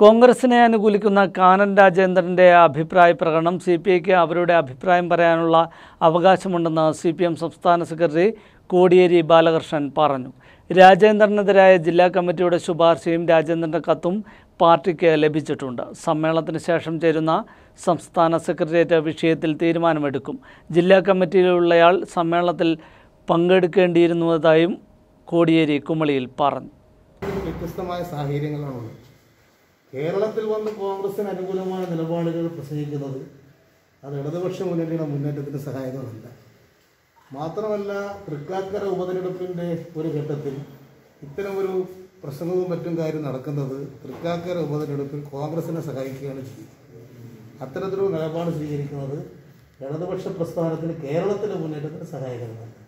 കോൺഗ്രസിനെ അനുകൂലിക്കുന്ന കാനൻ രാജേന്ദ്രൻ്റെ അഭിപ്രായ പ്രകടനം സി പി ഐക്ക് അവരുടെ അഭിപ്രായം പറയാനുള്ള അവകാശമുണ്ടെന്ന് സി പി എം സംസ്ഥാന സെക്രട്ടറി കോടിയേരി ബാലകൃഷ്ണൻ പറഞ്ഞു രാജേന്ദ്രനെതിരായ ജില്ലാ കമ്മിറ്റിയുടെ ശുപാർശയും രാജേന്ദ്രൻ്റെ കത്തും പാർട്ടിക്ക് ലഭിച്ചിട്ടുണ്ട് സമ്മേളനത്തിന് ശേഷം ചേരുന്ന സംസ്ഥാന സെക്രട്ടേറിയറ്റ് വിഷയത്തിൽ തീരുമാനമെടുക്കും ജില്ലാ കമ്മിറ്റിയിലുള്ളയാൾ സമ്മേളനത്തിൽ പങ്കെടുക്കേണ്ടിയിരുന്നതായും കോടിയേരി കുമളിയിൽ പറഞ്ഞു വ്യത്യസ്തമായ സാഹചര്യങ്ങളാണുള്ളത് കേരളത്തിൽ വന്ന് കോൺഗ്രസിന് അനുകൂലമായ നിലപാടുകൾ പ്രസംഗിക്കുന്നത് അത് ഇടതുപക്ഷ മുന്നണിയുടെ മുന്നേറ്റത്തിന് സഹായകമല്ല മാത്രമല്ല തൃക്കാക്കര ഉപതെരഞ്ഞെടുപ്പിൻ്റെ ഒരു ഘട്ടത്തിൽ ഇത്തരമൊരു പ്രസംഗവും മറ്റും കാര്യം നടക്കുന്നത് തൃക്കാക്കര ഉപതെരഞ്ഞെടുപ്പിൽ കോൺഗ്രസിനെ സഹായിക്കുകയാണ് ചെയ്യുന്നത് അത്തരത്തിലൊരു നിലപാട് സ്വീകരിക്കുന്നത് ഇടതുപക്ഷ പ്രസ്ഥാനത്തിന് കേരളത്തിലെ മുന്നേറ്റത്തിന് സഹായകരമല്ല